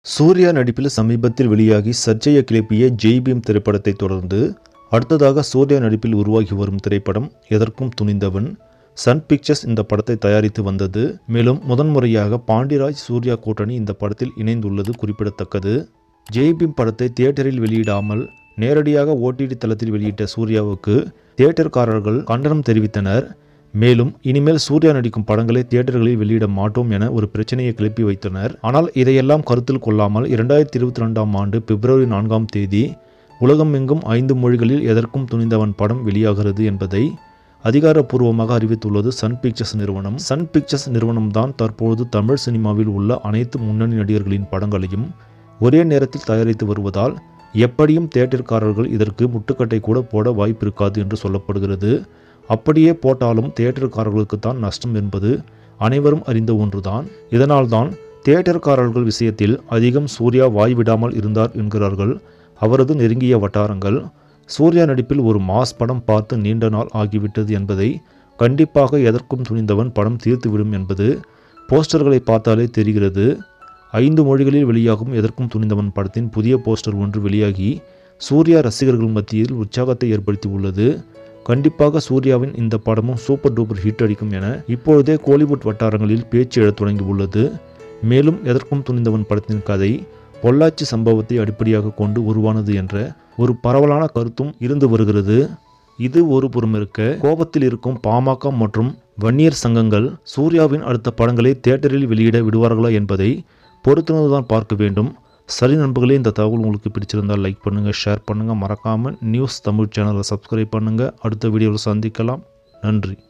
சூர்யா நடிப்பில் சமீபத்தில் வெளியாகி சர்ச்சையை கிளப்பிய ஜெய் பீம் திரைப்படத்தை தொடர்ந்து அடுத்ததாக சூர்யா நடிப்பில் உருவாகி வரும் திரைப்படம் எதற்கும் துணிந்தவன் சன் பிக்சர்ஸ் இந்த படத்தை தயாரித்து வந்தது மேலும் முதன்முறையாக பாண்டிராஜ் சூர்யா கூட்டணி இந்த படத்தில் இணைந்துள்ளது குறிப்பிடத்தக்கது ஜெய் பீம் படத்தை தியேட்டரில் வெளியிடாமல் நேரடியாக ஓடிடி தளத்தில் வெளியிட்ட சூர்யாவுக்கு தியேட்டர்காரர்கள் கண்டனம் தெரிவித்தனர் மேலும் இனிமேல் சூர்யா நடிக்கும் படங்களை தியேட்டர்களில் வெளியிட மாட்டோம் என ஒரு பிரச்சனையை கிளப்பி வைத்தனர் ஆனால் இதையெல்லாம் கருத்தில் கொள்ளாமல் இரண்டாயிரத்தி இருபத்தி ரெண்டாம் ஆண்டு பிப்ரவரி நான்காம் தேதி உலகமெங்கும் ஐந்து மொழிகளில் எதற்கும் துணிந்தவன் படம் வெளியாகிறது என்பதை அதிகாரப்பூர்வமாக அறிவித்துள்ளது சன் பிக்சர்ஸ் நிறுவனம் சன் பிக்சர்ஸ் நிறுவனம்தான் தற்பொழுது தமிழ் சினிமாவில் உள்ள அனைத்து முன்னணி நடிகர்களின் படங்களையும் ஒரே நேரத்தில் தயாரித்து வருவதால் எப்படியும் தியேட்டர்காரர்கள் இதற்கு முட்டுக்கட்டை கூட போட வாய்ப்பிருக்காது என்று சொல்லப்படுகிறது அப்படியே போட்டாலும் தியேட்டர்காரர்களுக்கு தான் நஷ்டம் என்பது அனைவரும் அறிந்த ஒன்றுதான் இதனால்தான் தியேட்டர்காரர்கள் விஷயத்தில் அதிகம் சூர்யா வாய் விடாமல் இருந்தார் என்கிறார்கள் அவரது நெருங்கிய வட்டாரங்கள் சூர்யா நடிப்பில் ஒரு மாஸ் படம் பார்த்து நீண்ட நாள் ஆகிவிட்டது என்பதை கண்டிப்பாக எதற்கும் துணிந்தவன் படம் தீர்த்துவிடும் என்பது போஸ்டர்களை பார்த்தாலே தெரிகிறது ஐந்து மொழிகளில் வெளியாகும் எதற்கும் துணிந்தவன் படத்தின் புதிய போஸ்டர் ஒன்று வெளியாகி சூர்யா ரசிகர்கள் மத்தியில் உற்சாகத்தை ஏற்படுத்தி உள்ளது கண்டிப்பாக சூர்யாவின் இந்த படமும் சூப்பர் டூப்பர் ஹிட் அடிக்கும் என இப்பொழுதே கோலிவுட் வட்டாரங்களில் பேச்சு எழத் தொடங்கியுள்ளது மேலும் எதற்கும் துணிந்தவன் படத்தின் கதை பொள்ளாச்சி சம்பவத்தை அடிப்படையாக கொண்டு உருவானது என்ற ஒரு பரவலான கருத்தும் இருந்து வருகிறது இது ஒரு புறம் இருக்க கோபத்தில் இருக்கும் பாமக மற்றும் வன்னியர் சங்கங்கள் சூர்யாவின் அடுத்த படங்களை தியேட்டரில் வெளியிட விடுவார்களா என்பதை பொறுத்திருந்துதான் பார்க்க வேண்டும் சரி நண்பர்களே இந்த தகவல் உங்களுக்கு பிடிச்சிருந்தால் லைக் பண்ணுங்கள் ஷேர் பண்ணுங்கள் மறக்காமல் நியூஸ் தமிழ் சேனலை சப்ஸ்கிரைப் பண்ணுங்கள் அடுத்த வீடியோவில் சந்திக்கலாம் நன்றி